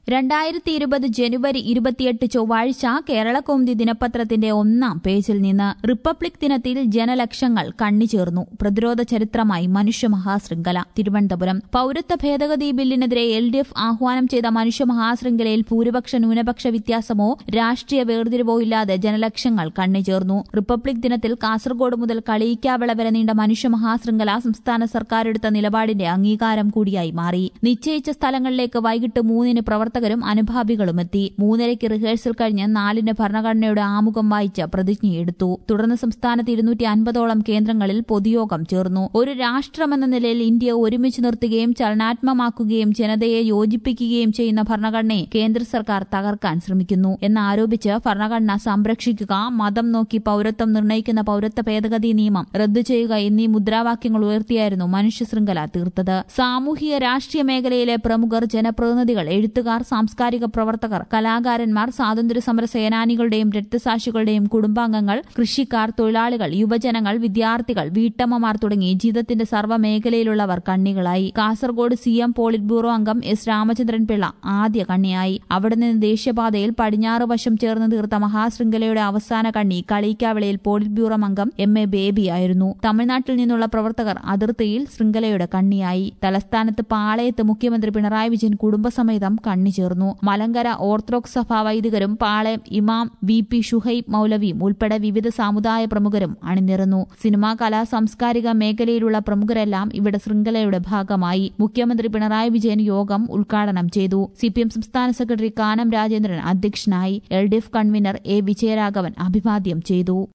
രണ്ടായിരത്തി ഇരുപത് ജനുവരി ഇരുപത്തിയെട്ട് ചൊവ്വാഴ്ച കേരളകൗമുദി ദിനപത്രത്തിന്റെ ഒന്നാം പേജിൽ നിന്ന് റിപ്പബ്ലിക് ദിനത്തിൽ ജനലക്ഷങ്ങൾ കണ്ണിചേർന്നു പ്രതിരോധ ചരിത്രമായി മനുഷ്യ മഹാശൃംഖല തിരുവനന്തപുരം പൌരത്വ ഭേദഗതി ബില്ലിനെതിരെ എൽ ഡി എഫ് ആഹ്വാനം ചെയ്ത മനുഷ്യ മഹാശൃംഖലയിൽ ഭൂരിപക്ഷ ന്യൂനപക്ഷ വ്യത്യാസമോ രാഷ്ട്രീയ വേർതിരിവോ ഇല്ലാതെ ജനലക്ഷങ്ങൾ കണ്ണിചേർന്നു റിപ്പബ്ലിക് ദിനത്തിൽ കാസർഗോഡ് മുതൽ കളിയിക്കാവിള വരെ നീണ്ട മനുഷ്യ മഹാശൃംഖല സംസ്ഥാന സർക്കാരെടുത്ത നിലപാടിന്റെ അംഗീകാരം കൂടിയായി മാറി നിശ്ചയിച്ച സ്ഥലങ്ങളിലേക്ക് വൈകിട്ട് മൂന്നിന് പ്രവർത്തകരും അനുഭാവികളും എത്തി മൂന്നരയ്ക്ക് റിഹേഴ്സൽ കഴിഞ്ഞ് നാലിന് ഭരണഘടനയുടെ ആമുഖം വായിച്ച് പ്രതിജ്ഞയെടുത്തു തുടർന്ന് സംസ്ഥാനത്ത് ഇരുന്നൂറ്റി അൻപതോളം കേന്ദ്രങ്ങളിൽ പൊതുയോഗം ചേർന്നു ഒരു രാഷ്ട്രമെന്ന നിലയിൽ ഇന്ത്യ ഒരുമിച്ച് നിർത്തുകയും ചലനാത്മമാക്കുകയും ജനതയെ യോജിപ്പിക്കുകയും ചെയ്യുന്ന ഭരണഘടനയെ കേന്ദ്ര സർക്കാർ തകർക്കാൻ ശ്രമിക്കുന്നു എന്നാരോപിച്ച് ഭരണഘടന സംരക്ഷിക്കുക മതം നോക്കി പൌരത്വം നിർണ്ണയിക്കുന്ന പൌരത്വ ഭേദഗതി നിയമം റദ്ദു ചെയ്യുക എന്നീ മുദ്രാവാക്യങ്ങൾ ഉയർത്തിയായിരുന്നു മനുഷ്യ ശൃംഖല തീർത്തത് സാമൂഹിക രാഷ്ട്രീയ മേഖലയിലെ പ്രമുഖർ ജനപ്രതിനിധികൾ എഴുത്തുകാർ സാംസ്കാരിക പ്രവർത്തകർ കലാകാരന്മാർ സ്വാതന്ത്ര്യ സമര സേനാനികളുടെയും രക്തസാക്ഷികളുടെയും കുടുംബാംഗങ്ങൾ കൃഷിക്കാർ തൊഴിലാളികൾ യുവജനങ്ങൾ വിദ്യാർത്ഥികൾ വീട്ടമ്മമാർ തുടങ്ങി ജീവിതത്തിന്റെ സർവ്വമേഖലയിലുള്ളവർ കണ്ണികളായി Kasaragod C M polit bureau അംഗം എസ് രാമചന്ദ്രൻ പിള്ള ആദ്യ കണ്ണിയായി അവിടെ നിന്ന് ദേശീയപാതയിൽ പടിഞ്ഞാറ് വശം ചേർന്ന് തീർത്ത മഹാശൃംഖലയുടെ അവസാന കണ്ണി കളിയിക്കാവിളയിൽ പോളിറ്റ് ബ്യൂറോ അംഗം എം എ ബേബിയായിരുന്നു തമിഴ്നാട്ടിൽ നിന്നുള്ള പ്രവർത്തകർ അതിർത്തിയിൽ ശൃംഖലയുടെ കണ്ണിയായി തലസ്ഥാനത്ത് പാളയത്ത് മുഖ്യമന്ത്രി പിണറായി വിജയൻ കുടുംബസമേതം കണ്ണി ചേർന്നു മലങ്കര ഓർത്തഡോക്സ് സഭാ വൈദികരും പാളയം ഇമാം വി പി ഷുഹൈബ് മൌലവിയും ഉൾപ്പെടെ വിവിധ സമുദായ പ്രമുഖരും അണിനിരന്നു സിനിമാ കലാ സാംസ്കാരിക മേഖലയിലുള്ള പ്രമുഖരെല്ലാം ഇവിടെ ശൃംഖലയുടെ ഭാഗമായി മുഖ്യമന്ത്രി പിണറായി വിജയൻ യോഗം ഉദ്ഘാടനം ചെയ്തു സിപിഎം സംസ്ഥാന സെക്രട്ടറി കാനം രാജേന്ദ്രൻ അധ്യക്ഷനായി L D F convenor A Vijayaraghavan അഭിവാദ്യം ചെയ്തു